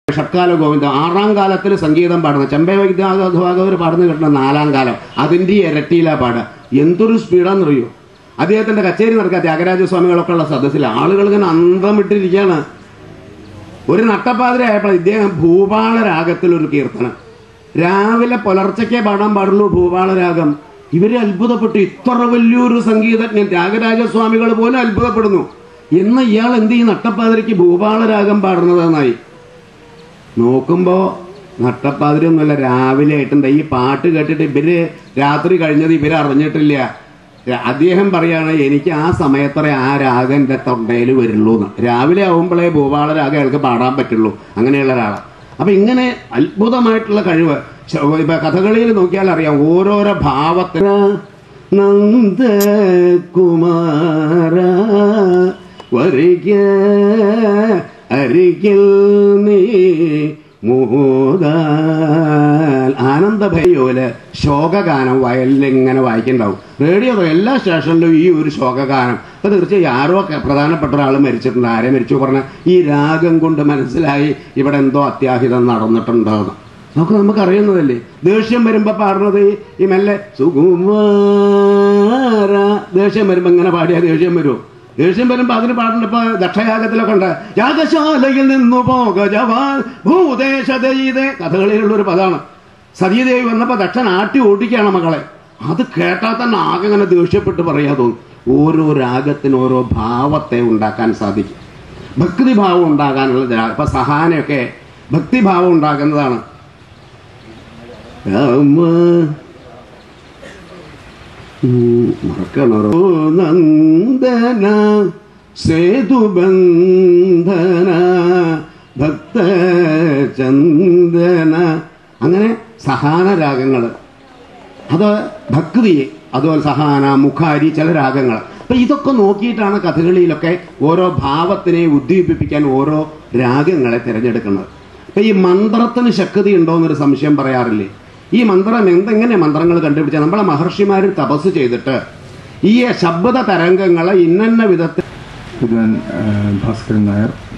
ഷട്കാല ഗോവിന്ദം ആറാം കാലത്തിൽ സംഗീതം പാടുന്ന ചെമ്പൈ വിദ്യാഭാഗവർ പാടുന്ന കിട്ടുന്ന നാലാം കാലം അതിൻ്റെ ഇരട്ടിയിലാ പാടുക എന്തൊരു സ്പീഡാണെന്നറിയോ അദ്ദേഹത്തിന്റെ കച്ചേരി നടക്കുക ത്യാഗരാജസ്വാമികളൊക്കെ ഉള്ള സദസ്സിൽ ആളുകൾ ഇങ്ങനെ അന്തം വിട്ടിരിക്കുകയാണ് ഒരു നട്ടപ്പാതിരയായപ്പോൾ ഇദ്ദേഹം ഭൂപാള രാഗത്തിൽ ഒരു കീർത്തനം രാവിലെ പുലർച്ചയ്ക്കേ പാടാൻ പാടുള്ളൂ ഭൂപാള രാഗം ഇവര് അത്ഭുതപ്പെട്ടു ഇത്ര വലിയൊരു സംഗീതജ്ഞൻ ത്യാഗരാജസ്വാമികൾ പോലും അത്ഭുതപ്പെടുന്നു എന്ന് ഇയാൾ എന്ത് ഈ നട്ടപ്പാതിരയ്ക്ക് ഭൂപാള രാഗം പാടുന്നതെന്നായി നോക്കുമ്പോ നട്ടപ്പാതിരി ഒന്നുമല്ല രാവിലെ ആയിട്ടുണ്ട് ഈ പാട്ട് കേട്ടിട്ട് ഇവര് രാത്രി കഴിഞ്ഞത് ഇവര് അറിഞ്ഞിട്ടില്ല ര- അദ്ദേഹം പറയാണ് എനിക്ക് ആ സമയത്തറ ആ രാഗം എൻ്റെ തൊണ്ടയിൽ വരുള്ളൂ എന്ന് രാവിലെ ആവുമ്പോഴേ ഭൂപാള രാഗം അയാൾക്ക് പാടാൻ പറ്റുള്ളൂ അങ്ങനെയുള്ള ഒരാളാണ് അപ്പൊ ഇങ്ങനെ അത്ഭുതമായിട്ടുള്ള കഴിവ് ശ- ഇപ്പൊ കഥകളിയിൽ നോക്കിയാൽ അറിയാം ഓരോരോ ഭാവത്തിന് നന്ദകുമാര വരിക അരികിൽ നീ മോദാൽ ആനന്ദഭയോല് ശോകഗാനം വയലിൽ ഇങ്ങനെ വായിക്കുന്നുണ്ടാവും റേഡിയോ എല്ലാ സ്റ്റേഷനിലും ഈ ഒരു ശോകഗാനം അപ്പൊ തീർച്ചയായും ആരോ ഒക്കെ പ്രധാനപ്പെട്ട ഒരാൾ മരിച്ചിട്ടുണ്ട് ആരെ മരിച്ചു പറഞ്ഞ ഈ രാഗം കൊണ്ട് മനസ്സിലായി ഇവിടെ എന്തോ അത്യാഹിതം നടന്നിട്ടുണ്ടെന്ന് നമുക്ക് നമുക്ക് അറിയുന്നതല്ലേ ദേഷ്യം വരുമ്പോ പാടുന്നത് ഈ- ഈ മെല്ലെ സുകുമാര ദേഷ്യം വരുമ്പോ ഇങ്ങനെ പാടിയാ ദേഷ്യം വരുമോ ദേഷ്യം വരുമ്പോ അതിന് പാടുന്ന ഇപ്പൊ ദക്ഷയാഗത്തിലൊക്കെ ഉണ്ട് യാഗശാലയിൽ നിന്നു പോക ജവാൻ ഭൂദേശതയിതേ കഥകളിലുള്ള ഒരു പദമാണ് സതീദേവി വന്നപ്പോ ദക്ഷൻ ആട്ടി ഓടിക്കുകയാണ് മകളെ അത് കേട്ടാൽ തന്നെ ആകെ അങ്ങനെ ദേഷ്യപ്പെട്ട് പറയാ തോന്നും ഓരോ രാഗത്തിന് ഓരോ ഭാവത്തെ ഉണ്ടാക്കാൻ സാധിക്കും ഭക്തിഭാവം ഉണ്ടാകാനുള്ള രാ- ഇപ്പൊ സഹാനയൊക്കെ ഭക്തിഭാവം ഉണ്ടാകുന്നതാണ് രാമ ഉം, മറക്കണോ ഓ നന്ദന സേതുബന്ധന ഭക്ത ചന്ദന അങ്ങനെ സഹാന രാഗങ്ങൾ അത് ഭക്തി അതുപോലെ സഹാന മുഖാരി ചില രാഗങ്ങൾ അപ്പൊ ഇതൊക്കെ നോക്കിയിട്ടാണ് കഥകളിയിലൊക്കെ ഓരോ ഭാവത്തിനെ ഉദ്ദീപിപ്പിക്കാൻ ഓരോ രാഗങ്ങളെ തിരഞ്ഞെടുക്കുന്നത് അപ്പൊ ഈ മന്ത്രത്തിന് ശക്തി ഉണ്ടോ എന്നൊരു സംശയം പറയാറില്ലേ ഈ മന്ത്രം എന്തെങ്ങനെ മന്ത്രങ്ങൾ കണ്ടുപിടിച്ച നമ്മളെ മഹർഷിമാർ തപസ് ചെയ്തിട്ട് ഈ ശബ്ദ തരംഗങ്ങളെ ഇന്നന്ന വിധത്തിൽ വിദ്വാൻ ഭാസ്കരൻ നായർ